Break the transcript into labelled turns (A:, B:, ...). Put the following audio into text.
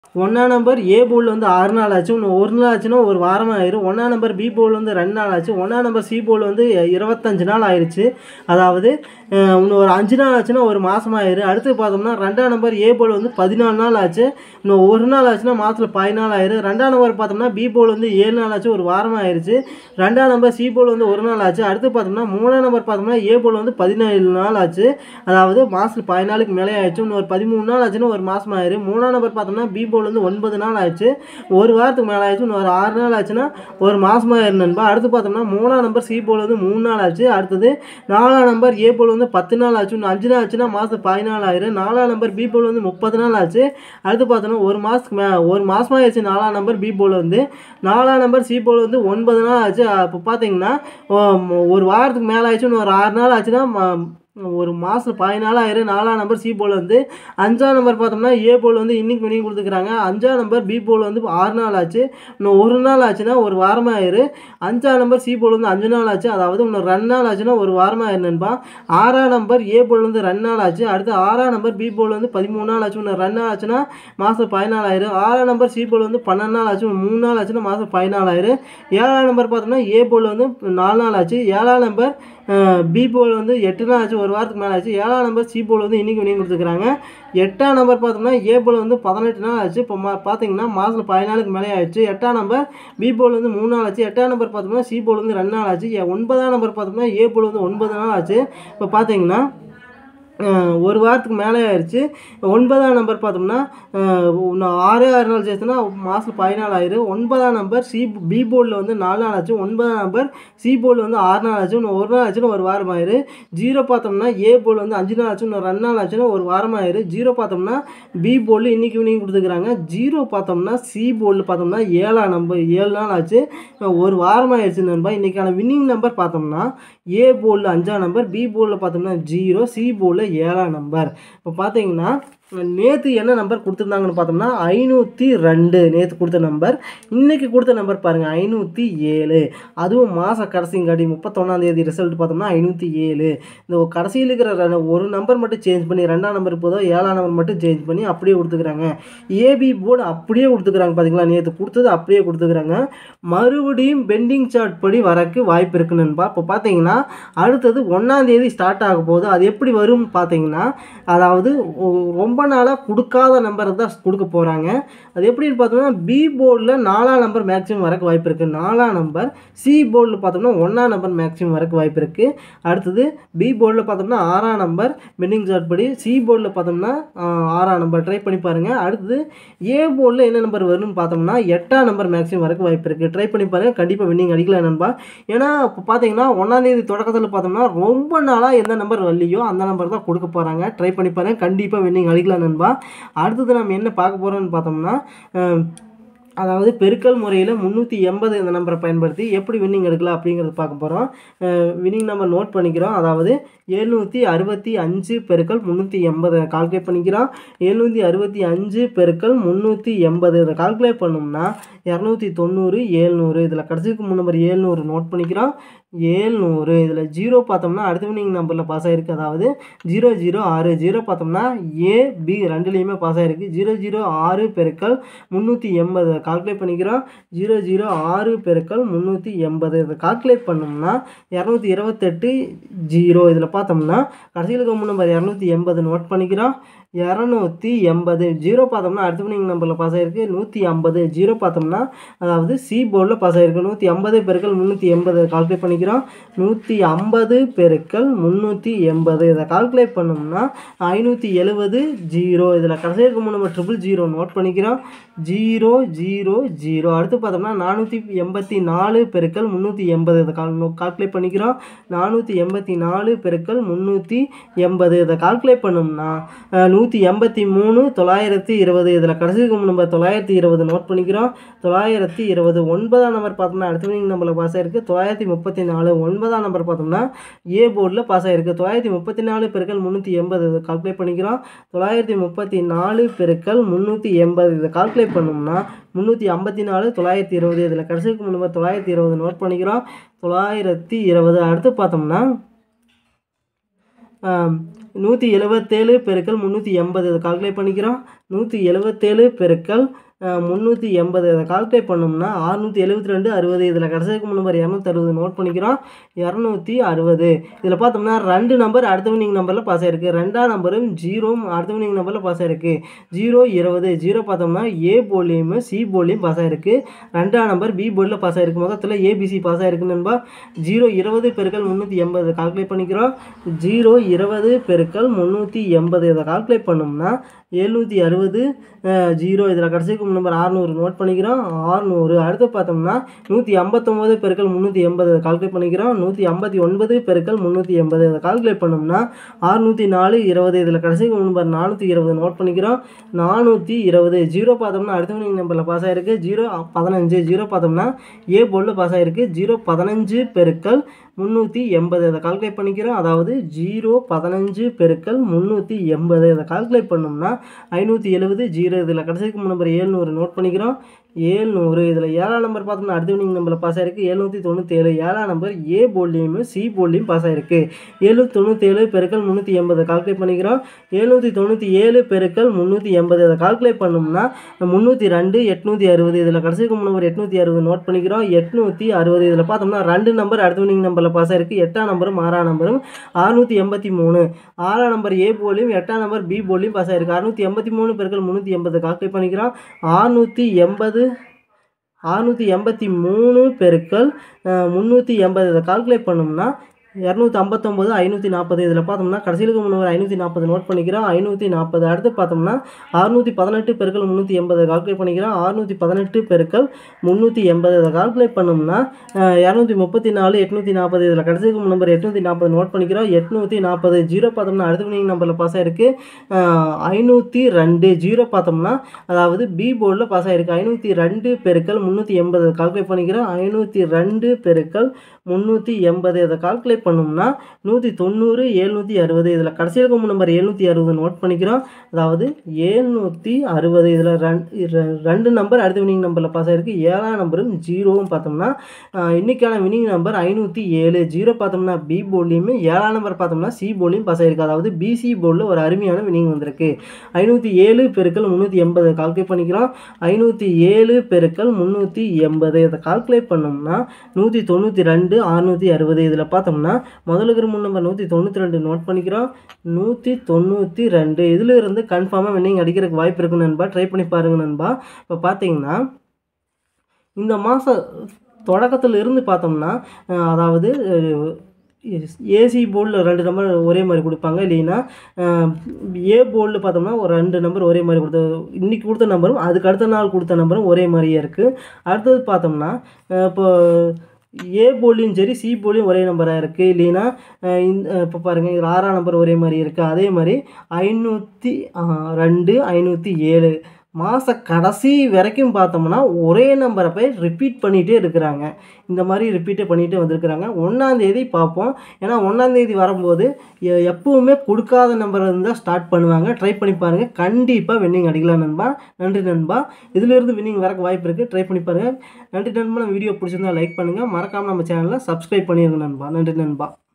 A: ஒன்றா நம்பர் ஏ போர்டில் வந்து ஆறு நாள் ஆச்சு இன்னும் ஒரு நாள் ஆச்சுன்னா ஒரு வாரம் ஆயிரும் ஒன்றா நம்பர் பி போர்டில் வந்து ரெண்டு நாள் ஆச்சு ஒன்றா நம்பர் சி போர்டில் வந்து இருபத்தஞ்சு நாள் ஆயிடுச்சு அதாவது அஹ், இன்னும் ஒரு அஞ்சு நாள் ஆச்சுன்னா ஒரு மாதம் ஆயிரும் அடுத்து பார்த்தோம்னா ரெண்டாம் நம்பர் ஏ போர்டு வந்து பதினாலு நாள் ஆச்சு இன்னும் ஒரு நாள் ஆச்சுன்னா மாதத்தில் பதினாலு ஆயிரும் ரெண்டாம் நம்பர் பார்த்தோம்னா பி போர்டு வந்து ஏழு நாள் ஆச்சு ஒரு வாரம் ஆயிருச்சு ரெண்டாம் நம்பர் சி போர்டு வந்து ஒரு நாள் ஆச்சு அடுத்து பார்த்தோம்னா மூணாம் நம்பர் பார்த்தோம்னா ஏ போர்டு வந்து பதினேழு நாள் ஆச்சு அதாவது மாதத்தில் பதினாலுக்கு மேலே ஆயிடுச்சு இன்னும் ஒரு பதிமூணு நாள் ஆச்சுன்னா ஒரு மாதம் ஆயிரும் மூணாம் நம்பர் பார்த்தோம்னா பி போர்டு வந்து ஒன்பது நாள் ஆச்சு ஒரு வாரத்துக்கு மேலே ஆயிடுச்சு இன்னும் ஒரு ஆறு நாள் ஆச்சுன்னா ஒரு மாதம் ஆயிரும் நண்பா அடுத்து பார்த்தோம்னா மூணாம் நம்பர் சி போர்டு வந்து மூணு நாள் ஆச்சு அடுத்தது நாலாம் நம்பர் ஏ போல் வந்து பத்து நாள் ஆச்சு இன்னும் அஞ்சு நாள் ஆச்சுன்னா மாதம் பதினாலு ஆயிரும் நாலாம் நம்பர் பி போல் வந்து முப்பது நாள் ஆச்சு அடுத்து பார்த்தோன்னா ஒரு மாதத்துக்கு மே ஒரு மாதம் ஆயிடுச்சு நாலாம் நம்பர் பி போல் வந்து நாலாம் நம்பர் சி போல் வந்து ஒன்பது நாள் ஆச்சு அப்போ பார்த்தீங்கன்னா ஓ- ஒரு வாரத்துக்கு மேலே ஆயிடுச்சு இன்னும் ஒரு ஆறு நாள் ஆச்சுன்னா ம- ஒரு மாதம் பதினாலு ஆயிரம் நாலாம் நம்பர் சி போல் வந்து அஞ்சாம் நம்பர் பார்த்தோம்னா ஏ போல் வந்து இன்னைக்கு பண்ணி கொடுத்துக்கிறாங்க அஞ்சாம் நம்பர் பி போல் வந்து ஆறு நாள் ஆச்சு இன்னும் ஒரு நாள் ஆச்சுன்னா ஒரு வாரமாக ஆயிரு அஞ்சாம் நம்பர் சி போல் வந்து அஞ்சு நாள் ஆச்சு அதாவது இன்னும் ரெண்டு நாள் ஆச்சுன்னா ஒரு வாரமாக ஆயிரு நண்பா ஆறாம் நம்பர் ஏ போல் வந்து ரெண்டு நாள் ஆச்சு அடுத்து ஆறாம் நம்பர் பி போல் வந்து பதிமூணு நாள் ஆச்சு இன்னும் ரெண்டு நாள் ஆச்சுன்னா மாதம் பதினாலு ஆயிரும் ஆறாம் நம்பர் சி போல் வந்து பன்னெண்டு நாள் ஆச்சு இன்னும் மூணு நாள் ஆச்சுன்னா மாதம் பதினாலு ஆயிரும் ஏழாம் நம்பர் பார்த்தோம்னா ஏ போல் வந்து நாலு நாள் ஆச்சு ஏழாம் நம்பர் பி போல் வந்து எட்டு நாள் ஆச்சு ஒரு வாரத்துக்கு மேலே ஆச்சு ஏழாம் நம்பர் சி போல் வந்து இன்றைக்கி வினியும் கொடுத்துருக்காங்க எட்டாம் நம்பர் பார்த்தோம்னா ஏ போல் வந்து பதினெட்டு நாள் ஆச்சு இப்போ மா பார்த்தீங்கன்னா மாதத்தில் பதினாலுக்கு மேலே ஆயிடுச்சு எட்டாம் நம்பர் பி போல் வந்து மூணு நாள் ஆச்சு எட்டாம் நம்பர் பார்த்தோம்னா சி போல் வந்து ரெண்டு நாள் ஆச்சு எ- ஒன்பதாம் நம்பர் பார்த்தோம்னா ஏ போல் வந்து ஒன்பது நாள் ஆச்சு இப்போ பார்த்தீங்கன்னா அஹ், ஒரு வாரத்துக்கு மேலே ஆயிடுச்சு ஒன்பதாம் நம்பர் பார்த்தோம்னா அஹ், இன்னும் ஆறு ஆறு நாள் சேர்த்துனா மாதம் பதினாலு ஆயிரும் ஒன்பதாம் நம்பர் சி பி போர்டில் வந்து நாலு நாள் ஆச்சு ஒன்பதாம் நம்பர் சி போர்டில் வந்து ஆறு நாள் ஆச்சு இன்னும் ஒரு நாள் ஆச்சுன்னா ஒரு வாரம் ஆயிரு ஜீரோ பார்த்தோம்னா ஏ போர்டில் வந்து அஞ்சு நாள் ஆச்சு இன்னும் ரெண்டு நாள் ஆச்சுன்னா ஒரு வாரம் ஆயிரு ஜீரோ பார்த்தோம்னா பி போர்டில் இன்னைக்கு ஈவினிங் கொடுத்துக்கிறாங்க ஜீரோ பார்த்தோம்னா சி போர்டில் பார்த்தோம்னா ஏழாம் நம்பர் ஏழு நாள் ஆச்சு ஒரு வாரம் ஆயிடுச்சு நண்பா இன்றைக்கான வின்னிங் நம்பர் பார்த்தோம்னா ஏ போர்டில் அஞ்சாம் நம்பர் பி போர்டில் பார்த்தோம்னா ஜீரோ சி போர்டில் ஏழாம் நம்பர் இப்போ பார்த்தீங்கன்னா நேற்று என்ன நம்பர் கொடுத்துருந்தாங்கன்னு பார்த்தோம்னா ஐநூற்றி ரெண்டு நேற்று கொடுத்த நம்பர் இன்றைக்கி கொடுத்த நம்பர் பாருங்கள் ஐநூற்றி ஏழு அதுவும் மாத கடைசிங்காட்டி முப்பத்தொன்னாந்தேதி ரிசல்ட் பார்த்தோம்னா ஐநூற்றி ஏழு இந்த கடைசியில் இருக்கிற ரெண்டு- ஒரு நம்பர் மட்டும் சேஞ்ச் பண்ணி ரெண்டாம் நம்பர் போதோ ஏழாம் நம்பர் மட்டும் சேஞ்ச் பண்ணி அப்படியே கொடுத்துக்கிறாங்க ஏபி போர்டு அப்படியே கொடுத்துக்கிறாங்க பார்த்தீங்களா நேற்று கொடுத்தது அப்படியே கொடுத்துக்கிறாங்க மறுபடியும் பெண்டிங் சார்ட் படி வரக்கு வாய்ப்பு இருக்கு நண்பா இப்போ பார்த்தீங்கன்னா அடுத்தது ஒன்றாந்தேதி ஸ்டார்ட் ஆக போகுது அது எப்படி வரும்னு பார்த்தீங்கன்னா அதாவது ஒ- ரொம்ப நாளாக கொடுக்காத நம்பர் தான் கொடுக்க போகிறாங்க அது எப்படின்னு பார்த்தோம்னா பி போர்டில் நாலாம் நம்பர் மேக்ஸிமம் வரக்கு வாய்ப்பு இருக்குது நாலாம் நம்பர் சி போர்டில் பார்த்தோம்னா ஒன்றாம் நம்பர் மேக்ஸிமம் வரக்கு வாய்ப்பு இருக்குது அடுத்தது பி போர்டில் பார்த்தோம்னா ஆறாம் நம்பர் பெண்டிங் சார்ட் படி சி போர்டில் பார்த்தோம்னா ஆஹ், ஆறாம் நம்பர் ட்ரை பண்ணி பாருங்கள் அடுத்தது ஏ போர்டில் என்ன நம்பர் வரும்னு பார்த்தோம்னா எட்டாம் நம்பர் மேக்ஸிமம் வரக்கு வாய்ப்பு இருக்குது ட்ரை பண்ணி பாருங்கள் கண்டிப்பாக வின்னிங் அடிக்கலாம் நண்பா ஏன்னா இப்போ பார்த்தீங்கன்னா ஒன்றாந்தேதி தொடக்கத்தில் பார்த்தோம்னா ரொம்ப நாளாக எந்த நம்பர் வரலையோ அந்த நம்பர் தான் கொடுக்க போகிறாங்க ட்ரை பண்ணி பாருங்கள் கண்டிப்பாக வின்னிங் அடிக்கலாம் நண்பா அடுத்தது நம்ம என்ன பார்க்க போகிறோம்னு பார்த்தோம்னா அஹ், அதாவது பெருக்கல் முறையில் முந்நூற்றி எண்பது இந்த நம்பரை பயன்படுத்தி எப்படி வின்னிங் எடுக்கலாம் அப்படிங்கிறத பார்க்க போகிறோம் வின்னிங் நம்பர் நோட் பண்ணிக்கிறோம் அதாவது எழுநூற்றி அறுபத்தி அஞ்சு பெருக்கல் முந்நூற்றி எண்பதை கால்குலேட் பண்ணிக்கிறோம் எழுநூற்றி அறுபத்தி அஞ்சு பெருக்கல் முந்நூற்றி எண்பது இதை கால்குலேட் பண்ணோம்னா இரநூத்தி தொண்ணூறு ஏழ்நூறு இதில் கடைசிக்கு மூணு நம்பர் ஏழ்நூறு நோட் பண்ணிக்கிறோம் ஏழ்நூறு இதில் ஜீரோ பார்த்தோம்னா அடுத்த வினிங் நம்பரில் பாஸ் ஆகிருக்கு அதாவது ஜீரோ ஜீரோ ஆறு ஜீரோ பார்த்தோம்னா ஏ பி ரெண்டுலேயுமே பாஸ் ஆகிருக்கு ஜீரோ ஜீரோ ஆறு பெருக்கல் முந்நூற்றி எண்பது கால்குலேட் பண்ணிக்கிறோம் ஜீரோ ஜீரோ ஆறு பெருக்கல் முந்நூற்றி எண்பது இதை கால்குலேட் பண்ணோம்னா இரநூத்தி இருபத்தெட்டு ஜீரோ இதில் பார்த்தோம்னா கடைசியில் இருக்க மூணு நம்பர் இரநூத்தி எண்பது நோட் பண்ணிக்கிறோம் இரநூத்தி எண்பது ஜீரோ பார்த்தோம்னா அடுத்த வினிங் நம்பரில் பாஸ் ஆகிருக்கு நூற்றி ஐம்பது ஜீரோ பார்த்தோம்னா அதாவது சி போர்டில் பாஸ் ஆகிருக்கு நூற்றி ஐம்பது பெருக்கல் முந்நூற்றி எண்பது கால்குலேட் பண்ணிக்கிறோம் நூற்றி ஐம்பது பெருக்கல் முந்நூற்றி எண்பது இதை கால்குலேட் பண்ணோம்னா ஐநூற்றி எழுபது ஜீரோ இதில் கடைசி இருக்க மூணு நம்பர் ட்ரிபிள் ஜீரோ நோட் பண்ணிக்கிறோம் ஜீரோ ஜீரோ ஜீரோ அடுத்து பார்த்தோம்னா நானூற்றி எண்பத்தி நாலு பெருக்கல் முந்நூற்றி எண்பது இதை கால் கால்குலேட் பண்ணிக்கிறோம் நானூற்றி எண்பத்தி நாலு பெருக்கல் முந்நூற்றி எண்பது இதை கால்குலேட் பண்ணோம்னா நூற்றி எண்பத்தி மூணு தொள்ளாயிரத்தி இருபது இதில் கடைசி நம்பர் தொள்ளாயிரத்தி இருபது நோட் பண்ணிக்கிறோம் தொள்ளாயிரத்தி இருபது ஒன்பதாம் நம்பர் பார்த்தோம்னா அடுத்த வினிங் நம்பரில் பாஸ் ஆயிருக்கு தொள்ளாயிரத்தி முப்பத்தி நாலு ஒன்பதாம் நம்பர் பார்த்தோம்னா ஏ போர்டில் பாஸ் ஆயிருக்கு தொள்ளாயிரத்தி முப்பத்தி நாலு பெருக்கல் முந்நூற்றி எண்பது இதை கால்குலேட் பண்ணிக்கிறோம் தொள்ளாயிரத்தி முப்பத்தி நாலு பெருக்கல் முந்நூற்றி எண்பது இதை கால்குலேட் பண்ணோம்னா முந்நூற்றி ஐம்பத்தி நாலு தொள்ளாயிரத்தி இருபது இதில் கடைசிக்கு நம்பர் தொள்ளாயிரத்தி இருபது நோட் பண்ணிக்கிறோம் தொள்ளாயிரத்தி இருபது அடுத்து பார்த்தோம்னா ஆம், நூற்றி எழுபத்தேழு பெருக்கல் முந்நூற்றி எண்பது இதை கால்குலேட் பண்ணிக்கிறோம் நூற்றி எழுபத்தேழு பெருக்கல் முந்நூற்றி எண்பது இதை கால்குலேட் பண்ணோம்னா அறுநூற்றி எழுபத்தி ரெண்டு அறுபது இதில் கடைசிக்கு நம்பர் இரநூத்தி அறுபது நோட் பண்ணிக்கிறோம் இரநூத்தி அறுபது இதில் பார்த்தோம்னா ரெண்டு நம்பர் அடுத்த வினிங் நம்பரில் பாஸ் ஆயிருக்கு ரெண்டாம் நம்பரும் ஜீரோவும் அடுத்த வினிங் நம்பரில் பாஸ் ஆயிருக்கு ஜீரோ இருபது ஜீரோ பார்த்தோம்னா ஏ போலியும் சி போலியும் பாஸ் ஆயிருக்கு ரெண்டாம் நம்பர் பி போர்டில் பாஸ் ஆயிருக்கு மொத்தத்தில் ஏபிசி பாஸ் ஆயிருக்கு நண்பா ஜீரோ இருபது பெருக்கல் முந்நூற்றி எண்பது கால்குலேட் பண்ணிக்கிறோம் ஜீரோ இருபது பெருக்கல் முந்நூற்றி எண்பது இதை கால்குலேட் பண்ணோம்னா எழுநூற்றி அறுபது ஜீரோ இதில் கடைசிக்கு நம்பர் ஆறுநூறு நோட் பண்ணிக்கிறோம் ஆறுநூறு அடுத்து பார்த்தோம்னா நூற்றி ஐம்பத்தொம்போது பெருக்கல் முந்நூற்றி எண்பது கால்குலேட் பண்ணிக்கிறோம் நூற்றி ஐம்பத்தி ஒன்பது பெருக்கல் முந்நூற்றி எண்பது இதை கால்குலேட் பண்ணோம்னா ஆறுநூற்றி நாலு இருபது இதில் கடைசிக்கு நம்பர் நானூற்றி இருபது நோட் பண்ணிக்கிறோம் நானூற்றி இருபது ஜீரோ பார்த்தோம்னா அடுத்த மணி நம்பரில் பாஸ் ஆயிருக்கு ஜீரோ பதினஞ்சு ஜீரோ பார்த்தோம்னா ஏ போர்டில் பாஸ் ஆயிருக்கு ஜீரோ பதினஞ்சு பெருக்கல் முந்நூற்றி எண்பது அதை கால்குலேட் பண்ணிக்கிறோம் அதாவது ஜீரோ பதினஞ்சு பெருக்கல் முந்நூற்றி எண்பது அதை கால்குலேட் பண்ணோம்னா ஐநூற்றி எழுபது ஜீரோ இதில் கடைசிக்கு நம்பர் ஏழ்நூறு நோட் பண்ணிக்கிறோம் ஏழ்நூறு இதில் ஏழாம் நம்பர் பார்த்தோம்னா அடுத்த வினிங் நம்பரில் பாஸ் ஆயிருக்கு எழுநூற்றி தொண்ணூற்றி ஏழு ஏழாம் நம்பர் ஏ போல்லையும் சி போல்லையும் பாஸ் ஆயிருக்கு எழுநூற்றி தொண்ணூற்றி ஏழு பெருக்கல் முந்நூற்றி எண்பது கால்குலேட் பண்ணிக்கிறோம் எழுநூற்றி தொண்ணூற்றி ஏழு பெருக்கல் முந்நூற்றி எண்பது அதை கால்குலேட் பண்ணோம்னா முந்நூற்றி ரெண்டு எட்நூற்றி அறுபது இதில் கடைசிக்கு நம்பர் எட்நூற்றி அறுபது நோட் பண்ணிக்கிறோம் எட்நூற்றி அறுபது இதில் பார்த்தோம்னா ரெண்டு நம்பர் அடுத்த வினிங் நம்பரில் பாஸ் ஆயிருக்கு எட்டாம் நம்பரும் ஆறாம் நம்பரும் அறுநூற்றி எண்பத்தி மூணு ஆறாம் நம்பர் ஏ போலையும் எட்டாம் நம்பர் பி போலையும் பாஸ் ஆயிருக்கு அறுநூற்றி எண்பத்தி மூணு பெருக்கல் முந்நூற்றி எண்பது கால்குலேட் பண்ணிக்கிறோம் அறுநூற்றி எண்பது அறுநூற்றி எண்பத்தி மூணு பெருக்கல் முந்நூற்றி எண்பது இதை கால்குலேட் பண்ணோம்னா இரநூத்தி ஐம்பத்தொம்போது ஐநூற்றி நாற்பது இதில் பார்த்தோம்னா கடைசியிலுக்கு முன்னூறு ஐநூற்றி நாற்பது நோட் பண்ணிக்கிறோம் ஐநூற்றி நாற்பது அடுத்து பார்த்தோம்னா அறுநூற்றி பதினெட்டு பெருக்கல் முந்நூற்றி எண்பது கால்குலேட் பண்ணிக்கிறோம் அறுநூற்றி பதினெட்டு பெருக்கல் முந்நூற்றி எண்பது இதை கால்குலேட் பண்ணோம்னா இரநூத்தி முப்பத்தி நாலு எட்நூற்றி நாற்பது இதில் கடைசிக்கு நம்பர் எட்நூற்றி நாற்பது நோட் பண்ணிக்கிறோம் எட்நூற்றி நாற்பது ஜீரோ பார்த்தோம்னா அடுத்த வினிங் நம்பரில் பாஸ் ஆயிருக்கு ஐநூற்றி ரெண்டு ஜீரோ பார்த்தோம்னா அதாவது பி போர்டில் பாஸ் ஆயிருக்கு ஐநூற்றி ரெண்டு பெருக்கல் முந்நூற்றி எண்பது கால்குலேட் பண்ணிக்கிறோம் ஐநூற்றி ரெண்டு பெருக்கல் முந்நூற்றி எண்பது இதை கால்குலேட் பண்ணோம்னா நூற்றி தொண்ணூறு எழுநூற்றி அறுபது இதில் கடைசியில் இருக்கும் நம்பர் எழுநூற்றி அறுபது நோட் பண்ணிக்கிறோம் அதாவது எழுநூற்றி அறுபது இதில் ரெண்டு நம்பர் அடுத்த வினிங் நம்பரில் பாஸ் ஆயிருக்கு ஏழாம் நம்பரும் ஜீரோவும் பார்த்தோம்னா இன்றைக்கான வினிங் நம்பர் ஐநூற்றி ஏழு ஜீரோ பார்த்தோம்னா பி போர்ட்லேயுமே ஏழாம் நம்பர் பார்த்தோம்னா சி போர்ட்லேயும் பாஸ் ஆயிருக்கு அதாவது பிசி போர்டில் ஒரு அருமையான வினிங் வந்திருக்கு ஐநூற்றி ஏழு பெருக்கல் முந்நூற்றி எண்பது கால்குலேட் பண்ணிக்கிறோம் ஐநூற்றி ஏழு பெருக்கல் முந்நூற்றி எண்பது இதை கால்குலேட் பண்ணோம்னா நூற்றி தொண்ணூற்றி ரெண்டு அறுநூற்றி அறுபது இதில் பார்த்தோம்னா முதல்ல இருக்கிற மூணு நம்பர் நூற்றி தொண்ணூற்றி ரெண்டு நோட் பண்ணிக்கிறோம் நூற்றி தொண்ணூற்றி ரெண்டு இதில் இருந்து கன்ஃபார்மாக வின்னிங் அடிக்கிறதுக்கு வாய்ப்பு இருக்கு நண்பா ட்ரை பண்ணி பாருங்க நண்பா இப்போ பார்த்தீங்கன்னா இந்த மாதம் தொடக்கத்தில் இருந்து பார்த்தோம்னா அதாவது ஏசி போர்டில் ரெண்டு நம்பர் ஒரே மாதிரி கொடுப்பாங்க இல்லைன்னா ஏ போர்டில் பார்த்தோம்னா ஒரு ரெண்டு நம்பர் ஒரே மாதிரி கொடுத்த இன்றைக்கி கொடுத்த நம்பரும் அதுக்கு அடுத்த நாள் கொடுத்த நம்பரும் ஒரே மாதிரியே இருக்குது அடுத்தது பார்த்தோம்னா இப்போ ஏ போலியும் சரி சி போலியும் ஒரே நம்பராக இருக்குது இல்லைன்னா இந்த இப்போ பாருங்கள் இதில் ஆறாம் நம்பர் ஒரே மாதிரி இருக்குது அதே மாதிரி ஐநூற்றி ரெண்டு ஐநூற்றி ஏழு மாத கடைசி வரைக்கும் பார்த்தோம்னா ஒரே நம்பரை போய் ரிப்பீட் பண்ணிகிட்டே இருக்கிறாங்க இந்த மாதிரி ரிப்பீட்டே பண்ணிகிட்டே வந்திருக்கிறாங்க ஒன்றாந்தேதி பார்ப்போம் ஏன்னா ஒன்றாந்தேதி வரும்போது எப்பவுமே கொடுக்காத நம்பர் இருந்தால் ஸ்டார்ட் பண்ணுவாங்க ட்ரை பண்ணி பாருங்கள் கண்டிப்பாக வின்னிங் அடிக்கலாம் நண்பா நன்றி நண்பா இதிலிருந்து வின்னிங் வரக்கு வாய்ப்பு இருக்குது ட்ரை பண்ணி பாருங்கள் நன்றி நண்பா நம்ம வீடியோ பிடிச்சிருந்தா லைக் பண்ணுங்கள் மறக்காமல் நம்ம சேனலை சப்ஸ்கிரைப் பண்ணிடுங்க நண்பா நன்றி நண்பா